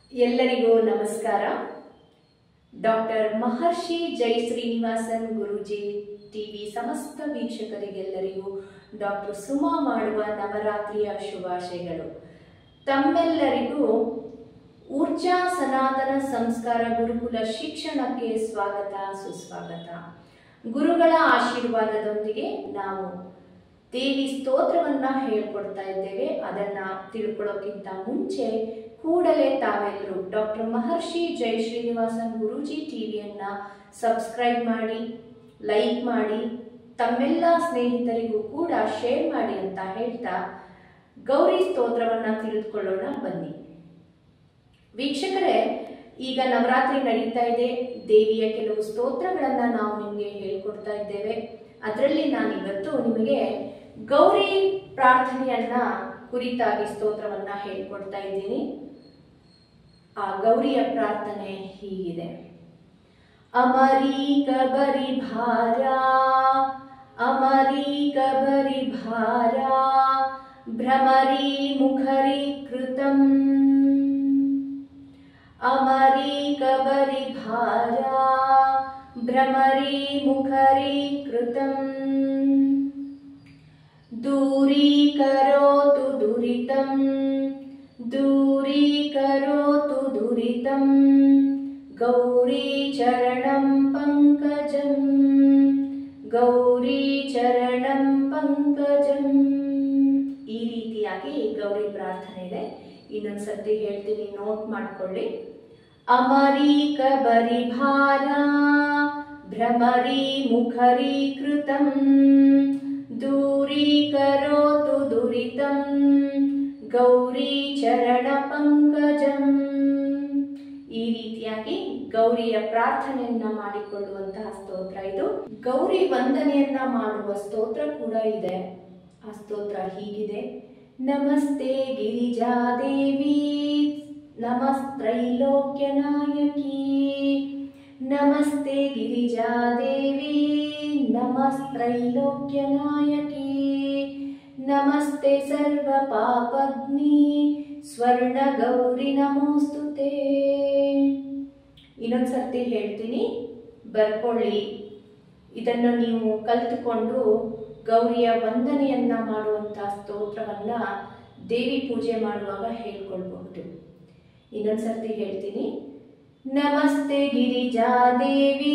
ಎಲ್ಲರಿಗೂ ನಮಸ್ಕಾರ doctor Maharshi Jai Srinivasan Guruji TV ಸಮಸ್ತ ವೀಕ್ಷಕರಿಗೆಲ್ಲರಿಗೂ ಡಾಕ್ಟರ್ ಸುಮಾ ಮಾಡುವ ನವರಾತ್ರಿಯ ಶುಭಾಶಯಗಳು ತಮ್ಮೆಲ್ಲರಿಗೂ ಊರ್ಜಾ ಸನಾತನ ಸಂಸ್ಕಾರ ಗುರುಕುಲ ಶಿಕ್ಷಣಕ್ಕೆ ಸ್ವಾಗತ ಸುಸ್ವಾಗತ ಗುರುಗಳ ಆಶೀರ್ವಾದದೊಂದಿಗೆ ನಾವು ದೇವಿ ಸ್ತೋತ್ರವನ್ನ ಹೇಳ್ಕೊಡ್ತಾ ಇದ್ದೇವೆ ಅದನ್ನ ತಿಳ್ಕೊಳ್ಳೋಕ್ಕಿಂತ ಮುಂಚೆ ಕೂಡಲೇ ತಾವೆಲ್ಲರೂ ಡಾಕ್ಟರ್ ಮಹರ್ಷಿ ಜೈ ಶ್ರೀನಿವಾಸನ್ ಗುರೂಜಿ ಟಿವಿಯನ್ನ ಸಬ್ಸ್ಕ್ರೈಬ್ ಮಾಡಿ ಲೈಕ್ ಮಾಡಿ ತಮ್ಮೆಲ್ಲ ಸ್ನೇಹಿತರಿಗೂ ಕೂಡ ಶೇರ್ ಮಾಡಿ ಅಂತ ಹೇಳ್ತಾ ಗೌರಿ ಸ್ತೋತ್ರವನ್ನ ತಿಳಿದುಕೊಳ್ಳೋಣ ಬನ್ನಿ ವೀಕ್ಷಕರೇ ಈಗ ನವರಾತ್ರಿ ನಡೀತಾ ಇದೆ ದೇವಿಯ ಕೆಲವು ಸ್ತೋತ್ರಗಳನ್ನ ನಾವು ನಿಮಗೆ ಹೇಳ್ಕೊಡ್ತಾ ಇದ್ದೇವೆ ಅದರಲ್ಲಿ ನಾನು ಇವತ್ತು ನಿಮಗೆ ಗೌರಿ ಪ್ರಾರ್ಥನೆಯನ್ನ ಕುರಿತಾಗಿ ಸ್ತೋತ್ರವನ್ನ ಹೇಳ್ಕೊಡ್ತಾ ಇದ್ದೀನಿ ಆ ಗೌರಿಯ ಪ್ರಾರ್ಥನೆ ಹೀಗಿದೆ ಅಮರಿ ಕಬರಿ ಭಾರ ಅಮರಿ ಕಬರಿ ಭಾರ ಭ್ರಮರಿ ಮುಖರಿ ಕೃತಂ ಅಮರಿ ಕಬರಿ ಭಾರ ಭ್ರಮರಿ ಮುಖರಿ ಕೃತಂ दूरीकरोतु दुरितं दूरीकरोतु दुरितं गौरीचरणं पङ्कजं ಗೌರೀಚರಣಂ ಪಂಕಜಂ ಈ ರೀತಿಯಾಗಿ ಗೌರಿ ಪ್ರಾರ್ಥನೆ ಇದೆ ಇನ್ನೊಂದ್ಸರ್ತಿ ಹೇಳ್ತೀನಿ ನೋಟ್ ಮಾಡ್ಕೊಳ್ಳಿ ಅಮರೀಕ ಬರಿಭಾರ ಭ್ರಮರಿ ಮುಖರಿ ಕೃತಂ दूरीकरोतु दुरितं ಗೌರೀಚರಣಪಂಕಜಂ ಈ ರೀತಿಯಾಗಿ ಗೌರಿಯ ಪ್ರಾರ್ಥನೆಯನ್ನ ಮಾಡಿಕೊಳ್ಳುವಂತಹ ಸ್ತೋತ್ರ ಇದು ಗೌರಿ ವಂದನೆಯನ್ನ ಮಾಡುವ ಸ್ತೋತ್ರ ಕೂಡ ಇದೆ ಆ ಸ್ತೋತ್ರ ಹೀಗಿದೆ ನಮಸ್ತೆ ಗಿರಿಜಾದೇವಿ ನಮಸ್ತ್ರೈಲೋಕ್ಯ ನಾಯಕಿ ನಮಸ್ತೆ ಗಿರಿಜಾದೇವಿ ನಮಸ್ತ್ರೈಲೋಕ್ಯನಾಯಕಿ ನಮಸ್ತೆ ಸರ್ವ ಪಾಪಗ್ನಿ ಸ್ವರ್ಣ ಗೌರಿ ನಮೋಸ್ತುತೆ ಇನ್ನೊಂದ್ಸರ್ತಿ ಹೇಳ್ತೀನಿ ಬರ್ಕೊಳ್ಳಿ ಇದನ್ನು ನೀವು ಕಲಿತುಕೊಂಡು ಗೌರಿಯ ವಂದನೆಯನ್ನ ಮಾಡುವಂತ ಸ್ತೋತ್ರವನ್ನ ದೇವಿ ಪೂಜೆ ಮಾಡುವಾಗ ಹೇಳ್ಕೊಳ್ಬಹುದು ಇನ್ನೊಂದ್ಸರ್ತಿ ಹೇಳ್ತೀನಿ ನಮಸ್ತೆ ಗಿರಿಜಾದೇವಿ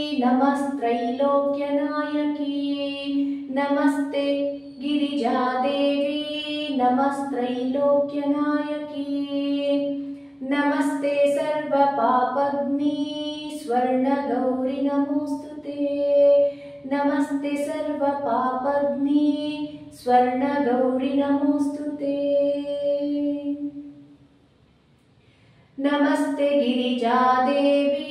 ನಮಸ್ತ್ರೈಲೋಕ್ಯನಾಯಕಿ ನಮಸ್ತೆ ಗಿರಿಜಾದೇವಿ ನಮಸ್ತ್ರೈಲೋಕ್ಯನಾಯಕಿ ನಮಸ್ತೆ ಸರ್ವ ಪಾಪಗ್ನಿ ಸ್ವರ್ಣ ಗೌರಿ ನಮೋಸ್ತುತೆ ನಮಸ್ತೆ ಸರ್ವ ಪಾಪಗ್ನಿ ಸ್ವರ್ಣ ಗೌರಿ ನಮೋಸ್ತುತೆ ನಮಸ್ತೆ ಗಿರಿಜಾದೇವಿ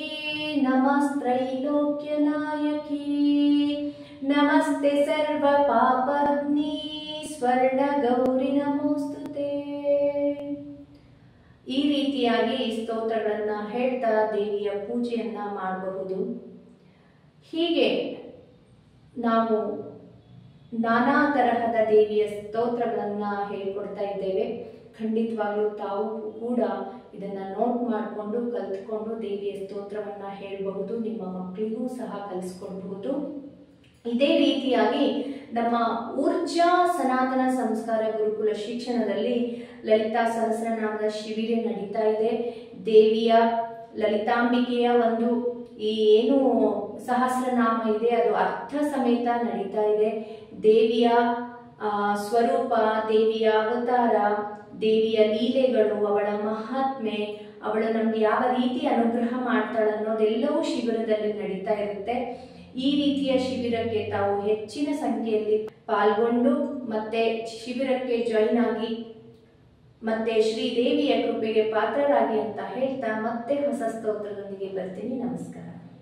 ನಮಸ್ತ್ರೈಲೋಕ್ಯನಾಯಕಿ ನಮಸ್ತೆ ಸರ್ವ ಪಾಪಗ್ನಿ ಸ್ವರ್ಣ ಗೌರಿ ನಮೋಸ್ತುತೆ ಈ ರೀತಿಯಾಗಿ ಸ್ತೋತ್ರಗಳನ್ನ ಹೇಳ್ತಾ ದೇವಿಯ ಪೂಜೆಯನ್ನ ಮಾಡಬಹುದು ಹೀಗೆ ನಾವು ನಾನಾ ತರಹದ ದೇವಿಯ ಸ್ತೋತ್ರಗಳನ್ನ ಹೇಳ್ಕೊಡ್ತಾ ಇದ್ದೇವೆ ಖಂಡಿತವಾಗ್ಲೂ ತಾವು ಕೂಡ ಇದನ್ನ ನೋಟ್ ಮಾಡಿಕೊಂಡು ಕಲ್ತ್ಕೊಂಡು ದೇವಿಯ ಸ್ತೋತ್ರವನ್ನ ಹೇಳಬಹುದು ನಿಮ್ಮ ಮಕ್ಕಳಿಗೂ ಸಹ ಕಲಿಸ್ಕೊಡ್ಬಹುದು ಇದೇ ರೀತಿಯಾಗಿ ನಮ್ಮ ಊರ್ಜಾ ಸನಾತನ ಸಂಸ್ಕಾರ ಗುರುಕುಲ ಶಿಕ್ಷಣದಲ್ಲಿ ಲಲಿತಾ ಸಹಸ್ರನಾಮದ ಶಿಬಿರ ನಡೀತಾ ಇದೆ ದೇವಿಯ ಲಲಿತಾಂಬಿಕೆಯ ಒಂದು ಈ ಏನು ಸಹಸ್ರನಾಮ ಇದೆ ಅದು ಅರ್ಥ ಸಮೇತ ನಡೀತಾ ಇದೆ ದೇವಿಯ ಆ, ಸ್ವರೂಪ ದೇವಿಯ ಅವತಾರ ದೇವಿಯ ಲೀಲೆಗಳು ಅವಳ ಮಹಾತ್ಮೆ ಅವಳು ನಮ್ಗೆ ಯಾವ ರೀತಿ ಅನುಗ್ರಹ ಮಾಡ್ತಾಳೆ ಅನ್ನೋದೆಲ್ಲವೂ ಶಿಬಿರದಲ್ಲಿ ನಡೀತಾ ಇರುತ್ತೆ ಈ ರೀತಿಯ ಶಿಬಿರಕ್ಕೆ ತಾವು ಹೆಚ್ಚಿನ ಸಂಖ್ಯೆಯಲ್ಲಿ ಪಾಲ್ಗೊಂಡು ಮತ್ತೆ ಶಿಬಿರಕ್ಕೆ ಜಾಯಿನ್ ಆಗಿ ಮತ್ತೆ ಶ್ರೀದೇವಿಯ ಕೃಪೆಗೆ ಪಾತ್ರರಾಗಿ ಅಂತ ಹೇಳ್ತಾ ಮತ್ತೆ ಹೊಸ ಸ್ತೋತ್ರದೊಂದಿಗೆ ಬರ್ತೀನಿ ನಮಸ್ಕಾರ